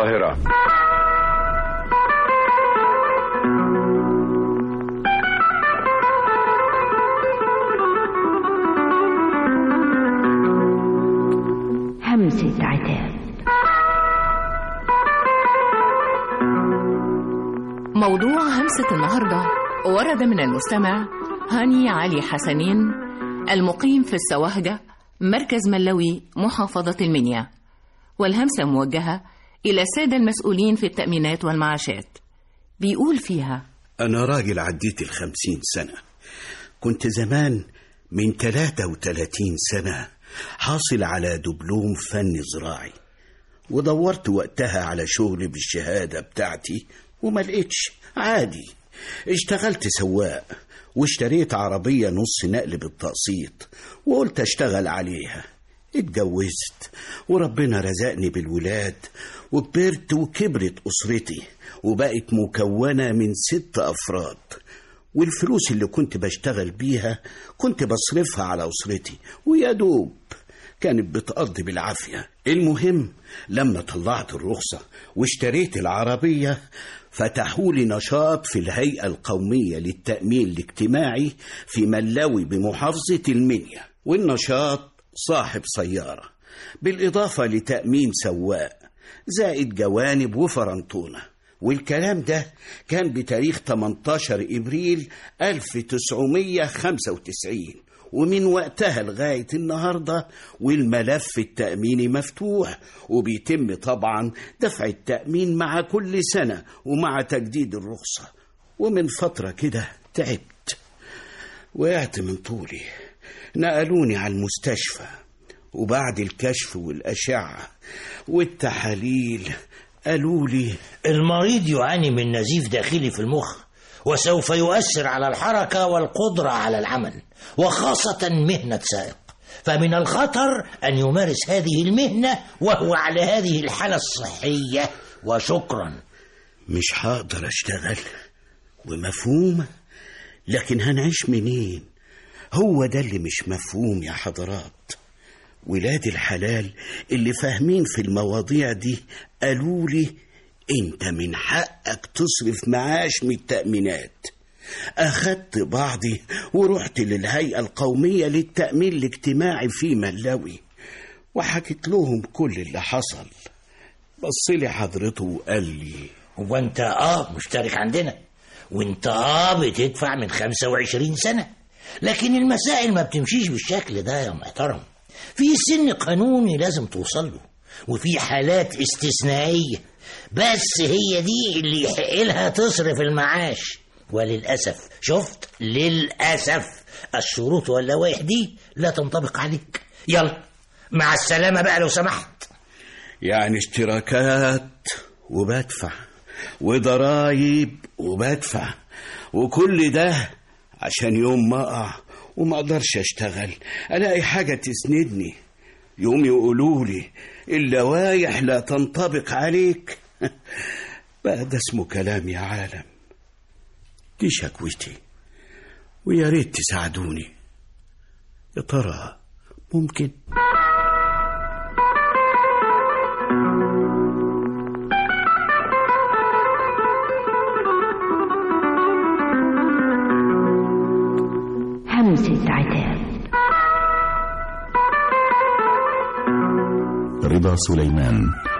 القاهرة همسة عتاب موضوع همسة النهاردة ورد من المستمع هاني علي حسنين المقيم في السواهجة مركز ملوي محافظة المنيا والهمسة موجهة إلى السادة المسؤولين في التأمينات والمعاشات بيقول فيها أنا راجل عديت الخمسين سنة كنت زمان من 33 سنة حاصل على دبلوم فن زراعي ودورت وقتها على شغل بالشهادة بتاعتي وما لقيتش عادي اشتغلت سواق واشتريت عربية نص نقل بالتقسيط وقلت اشتغل عليها اتجوزت وربنا رزقني بالولاد وكبرت وكبرت أسرتي وبقت مكونة من ست أفراد والفلوس اللي كنت بشتغل بيها كنت بصرفها على أسرتي ويا دوب كانت بتقضي بالعافية المهم لما طلعت الرخصة واشتريت العربية فتحوا لي نشاط في الهيئة القومية للتأمين الاجتماعي في ملاوي بمحافظة المنيا والنشاط صاحب سيارة بالإضافة لتأمين سواق زائد جوانب وفرنطونة والكلام ده كان بتاريخ 18 إبريل 1995 ومن وقتها لغاية النهاردة والملف التأميني مفتوح وبيتم طبعا دفع التأمين مع كل سنة ومع تجديد الرخصة ومن فترة كده تعبت وقعت من طولي نقلوني على المستشفى وبعد الكشف والأشعة والتحاليل قالوا لي المريض يعاني من نزيف داخلي في المخ وسوف يؤثر على الحركة والقدرة على العمل وخاصة مهنة سائق فمن الخطر أن يمارس هذه المهنة وهو على هذه الحالة الصحية وشكرا مش هقدر أشتغل ومفهوم لكن هنعيش منين هو ده اللي مش مفهوم يا حضرات ولاد الحلال اللي فاهمين في المواضيع دي قالوا لي انت من حقك تصرف معاش من التأمينات أخدت بعضي ورحت للهيئة القومية للتأمين الاجتماعي في ملاوي وحكيت لهم كل اللي حصل بص لي حضرته وقال لي هو انت اه مشترك عندنا وانت اه بتدفع من 25 سنة لكن المسائل ما بتمشيش بالشكل ده يا محترم في سن قانوني لازم توصل له وفي حالات استثنائية بس هي دي اللي يحق لها تصرف المعاش وللأسف شفت للأسف الشروط واللوائح دي لا تنطبق عليك يلا مع السلامة بقى لو سمحت يعني اشتراكات وبدفع وضرايب وبدفع وكل ده عشان يوم ما اقع وما اقدرش اشتغل الاقي حاجه تسندني يوم يقولوا لي اللوايح لا تنطبق عليك بقى ده اسمه كلام يا عالم دي شكوتي ويا ريت تساعدوني يا ترى ممكن همسة عتاب رضا سليمان